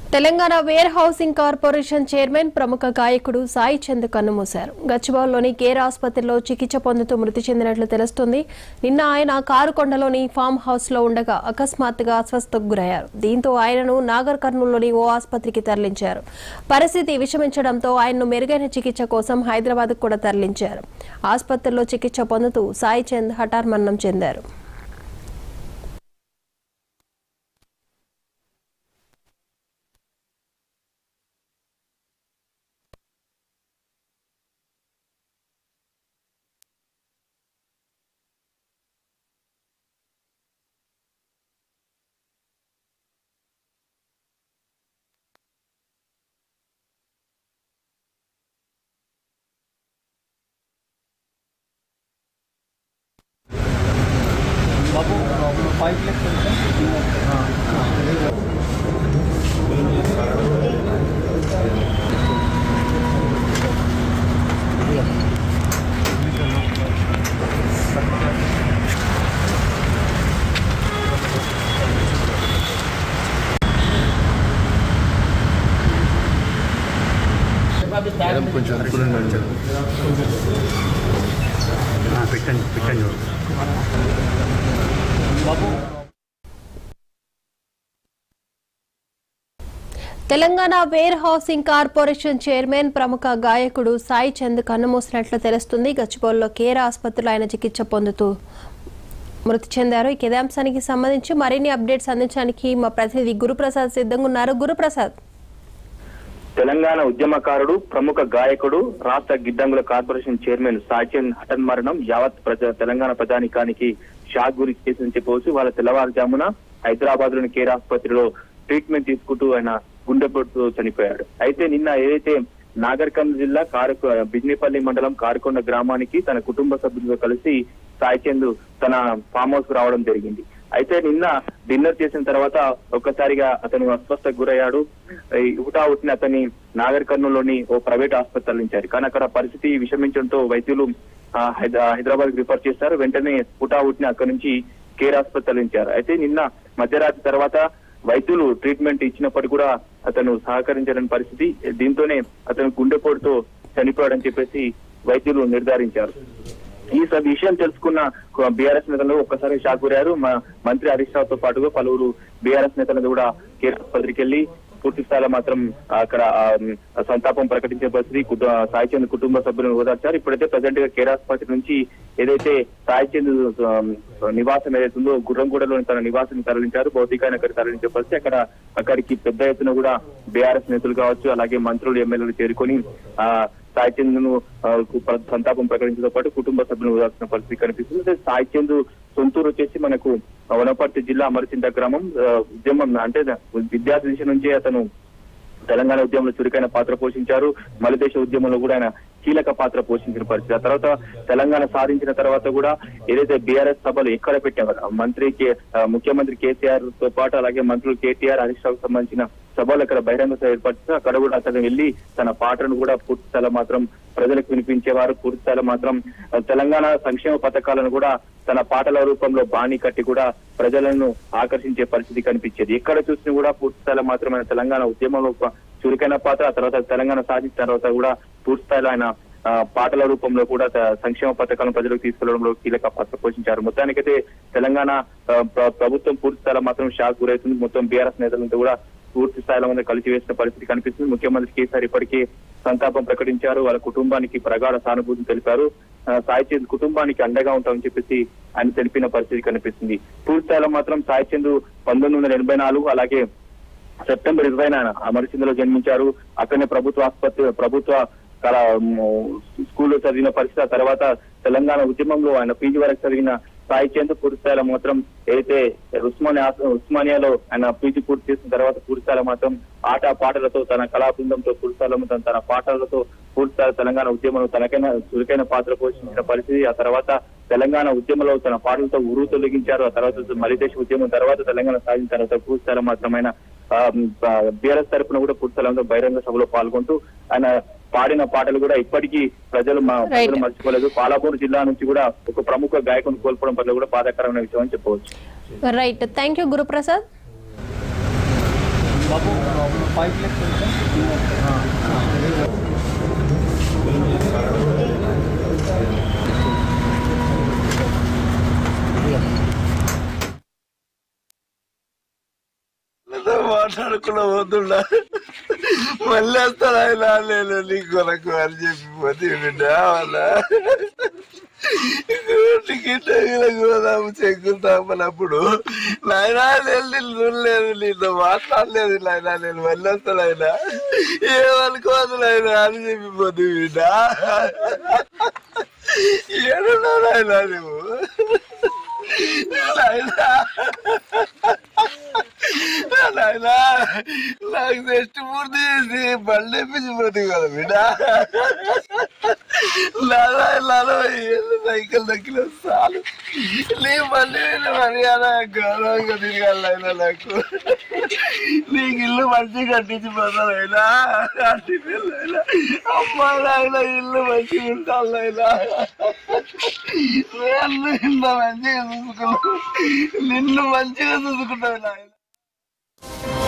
Telangana warehousing corporation chairman ప్రముఖ గాయకుడు సాయి చంద్ కన్నుమూశారు గచ్చిబౌల్లోని కేర్ ఆసుపత్రిలో చికిత్స పొందుతూ మృతి చెందినట్లు తెలుస్తుంది నిన్న ఆయన కారుకొండలోని ఫామ్ హౌస్ లో ఉండగా అకస్మాత్తుగా అస్వస్థకు గురయ్యారు దీంతో ఆయనను నాగర్ కర్నూలులోని ఓ ఆసుపత్రికి తరలించారు పరిస్థితి విషమించడంతో ఆయన్ను మెరుగైన చికిత్స కోసం హైదరాబాద్ కూడా తరలించారు ఆసుపత్రిలో చికిత్స పొందుతూ సాయి చంద్ హఠాన్మరణం చెందారు మేడం కొంచెం అనుకూలంగా ఉంచారు ఆ, పెట్టండి పెట్టండి Telangana warehousing corporation chairman ప్రముఖ గాయకుడు సాయి చంద్ కన్నుమూసినట్లు తెలుస్తుంది గచ్చిబౌలిలో కేర్ ఆసుపత్రిలో ఆయన చికిత్స పొందుతూ మృతి చెందారు ఈ కిదాంశానికి సంబంధించి మరిన్ని అప్డేట్స్ అందించడానికి మా ప్రతినిధి గురుప్రసాద్ సిద్ధంగా ఉన్నారు గురుప్రసాద్ తెలంగాణ ఉద్యమకారుడు ప్రముఖ గాయకుడు రాష్ట్ర గిడ్డంగుల కార్పొరేషన్ చైర్మన్ సాచన్ హఠన్ మరణం యావత్ ప్రజా తెలంగాణ ప్రజానికానికి షాక్ గురి చేసిందని చెప్పవచ్చు వాళ్ళ తెల్లవారుజామున హైదరాబాద్ లోని కేర్ ఆసుపత్రిలో ట్రీట్మెంట్ తీసుకుంటూ ఆయన గుండెపోటుతో చనిపోయాడు అయితే నిన్న ఏదైతే నాగర్కర్నూలు జిల్లా కారు బిజినేపల్లి మండలం కారుకొండ గ్రామానికి తన కుటుంబ సభ్యులతో కలిసి సాయి చంద్ తన ఫామ్ హౌస్ కు రావడం జరిగింది అయితే నిన్న డిన్నర్ చేసిన తర్వాత ఒక్కసారిగా అతను అస్వస్థకు గురయ్యాడు ఈ హుటా హుటిన అతన్ని నాగర్ కర్నూలులోని ఓ ప్రైవేట్ ఆసుపత్రి తరలించారు కానీ అక్కడ పరిస్థితి విషమించడంతో వైద్యులు ఆ, హైద- హైదరాబాద్ కి రిఫర్ చేశారు వెంటనే హుటా హుటిన అక్కడి నుంచి కేర్ ఆసుపత్రి తరలించారు అయితే నిన్న మధ్యరాత్రి తర్వాత వైద్యులు ట్రీట్మెంట్ ఇచ్చినప్పటికీ కూడా అతను సహకరించలేని పరిస్థితి దీంతోనే అతను గుండెపోటుతో చనిపోయాడని చెప్పేసి వైద్యులు నిర్ధారించారు ఈ స- విషయం తెలుసుకున్న బీఆర్ఎస్ నేతలు ఒక్కసారి షాక్ గురయ్యారు మా- మంత్రి హరీష్ రావుతో పాటుగా పలువురు బీఆర్ఎస్ నేతలు కూడా కేర్ ఆసుపత్రికి వెళ్లి పూర్తి స్థాయిలో మాత్రం అక్కడ ఆ, సంతాపం ప్రకటించే పరిస్థితి కుట- సాయి చంద్ కుటుంబ సభ్యులను ఓదార్చారు ఇప్పుడైతే ప్రజెంట్ గా కేర్ ఆసుపత్రి నుంచి ఏదైతే సాయి చంద్ ఆ, నివాసం ఏదైతే ఉందో గుర్రంగూడలోని తన నివాసం తరలించారు భౌతికాన్ని అక్కడ తరలించే పరిస్థితి అక్కడ అక్కడికి పెద్ద ఎత్తున కూడా బీఆర్ఎస్ నేతలు కావచ్చు అలాగే మంత్రులు ఎమ్మెల్యేలు చేరుకొని ఆ సాయి చంద్ ను ఆ, కు- ప్ర- సంతాపం ప్రకటించడంతో పాటు కుటుంబ సభ్యులను ఓదార్చిన పరిస్థితి కనిపిస్తుంది అయితే సాయి చంద్ సొంతూరు వచ్చేసి మనకు వనపర్తి జిల్లా అమరచింత గ్రామం ఆ, ఉద్యమం అంటే విద్యార్థి దిశ నుంచే అతను తెలంగాణ ఉద్యమంలో చురుకైన పాత్ర పోషించారు మలిదేశ ఉద్యమంలో కూడా ఆయన కీలక పాత్ర పోషించిన పరిస్థితి ఆ తర్వాత తెలంగాణ సాధించిన తర్వాత కూడా ఏదైతే బీఆర్ఎస్ సభలు ఎక్కడ పెట్టారు మంత్రి కే ఆ, ముఖ్యమంత్రి కేసీఆర్ తో పాటు అలాగే మంత్రులు కేటీఆర్ హరీష్ రావుకు సంబంధించిన సభలు అక్కడ బహిరంగ సభ ఏర్పరిస్తే అక్కడ కూడా అతను వెళ్లి తన పాటను కూడా పూర్తి స్థాయిలో మాత్రం ప్రజలకు వినిపించేవారు పూర్తి స్థాయిలో మాత్రం ఆ, తెలంగాణ సంక్షేమ పథకాలను కూడా తన పాటల రూపంలో బాణి కట్టి కూడా ప్రజలను ఆకర్షించే పరిస్థితి కనిపించేది ఎక్కడ చూసినా కూడా పూర్తి స్థాయిలో మాత్రం ఆయన తెలంగాణ ఉద్యమంలో ఒక చురుకైన పాత్ర ఆ తర్వాత తెలంగాణ సాధించిన తర్వాత కూడా పూర్తి స్థాయిలో ఆయన ఆ, పాటల రూపంలో కూడా త- సంక్షేమ పథకాలను ప్రజలకు తీసుకెళ్లడంలో కీలక పాత్ర పోషించారు మొత్తానికైతే తెలంగాణ ఆ, ప్ర- ప్రభుత్వం పూర్తి స్థాయిలో మాత్రం షాక్ గురవుతుంది మొత్తం బీఆర్ఎస్ నేతలంతా కూడా పూర్తి స్థాయిలో మంది కలిసి వేసిన పరిస్థితి కనిపిస్తుంది ముఖ్యమంత్రి కేసీఆర్ ఇప్పటికే సంతాపం ప్రకటించారు వాళ్ళ కుటుంబానికి ప్రగాఢ సానుభూతి తెలిపారు ఆ, సాయి చంద్ కుటుంబానికి అండగా ఉంటామని చెప్పేసి ఆయన తెలిపిన పరిస్థితి కనిపిస్తుంది పూర్తి స్థాయిలో మాత్రం సాయి చంద్ పంతొమ్మిది వందల ఎనభై నాలుగు అలాగే సెప్టెంబర్ ఇరవై అమరసిందలో జన్మించారు అక్కడనే ప్రభుత్వ ఆసుపత్రి ప్రభుత్వ కళ స్కూల్లో చదివిన పరిస్థితి ఆ తర్వాత తెలంగాణ ఉద్యమంలో ఆయన పీజీ వరకు చదివిన సాయి చంద్ పూర్తి స్థాయిలో మాత్రం అయితే ఉస్మానియా ఉస్మానియాలో ఆయన పీజీ పూర్తి చేసిన తర్వాత పూర్తి స్థాయిలో మాత్రం ఆట పాటలతో తన కళా బృందంతో పూర్తి స్థాయిలో తన తన పాటలతో పూర్తి స్థాయి తెలంగాణ ఉద్యమంలో తనకైన చురుకైన పాత్ర పోషించిన పరిస్థితి ఆ తర్వాత తెలంగాణ ఉద్యమంలో తన పాటలతో ఉరు తొలగించారు ఆ తర్వాత మలిదేశ ఉద్యమం తర్వాత తెలంగాణ సాధించిన తర్వాత పూర్తి స్థాయిలో మాత్రమైన బీఆర్ఎస్ తరపున కూడా పూర్తి స్థాయిలో బహిరంగ సభలో పాల్గొంటూ ఆయన పాడిన పాటలు కూడా ఇప్పటికీ ప్రజలు మా ప్రజలు Right. మర్చిపోలేదు పాలాపూర్ జిల్లా నుంచి కూడా ఒక ప్రముఖ గాయకుని కోల్పోవడం పట్ల కూడా బాధాకరమైన విషయం అని చెప్పవచ్చు రైట్ థ్యాంక్ యూ గురుప్రసాద్ మాట్లాడుకున్న పోతుండా మళ్ళీ వస్తాడు ఆయన నేను నీ కొరకు అని చెప్పి పోతే బిడ్డ వాళ్ళ టికెట్ గోదాము చెక్కులు తాపనప్పుడు నాయన వెళ్ళి చూడలేదు నీతో మాట్లాడలేదు నాయన నేను మళ్ళీ వస్తాను ఆయన ఏమనుకోదు నాయన అని చెప్పి పోతే బిడ్డ ఏడున్నావు నాయన నువ్వు నాయనా నాయనా నాకు టెస్ట్ పూర్తి చేసి బండి ఎప్పించిపోతుంది కదా బిడ్డ లాలా లాలా ఏళ్ళు సైకిల్ దక్కిన చాలు నీ బండి మీద మర్యాద గౌరవంగా తిరగాలి అయినా నాకు నీకు ఇల్లు మంచిగా కట్టించి పోతానైనా కట్టిపోయినా అమ్మా నాయన ఇల్లు మంచిగా ఉంటానైనా నేను ఇంత మంచిగా చూసుకున్నాను నిన్ను మంచిగా చూసుకుంటాను నాయన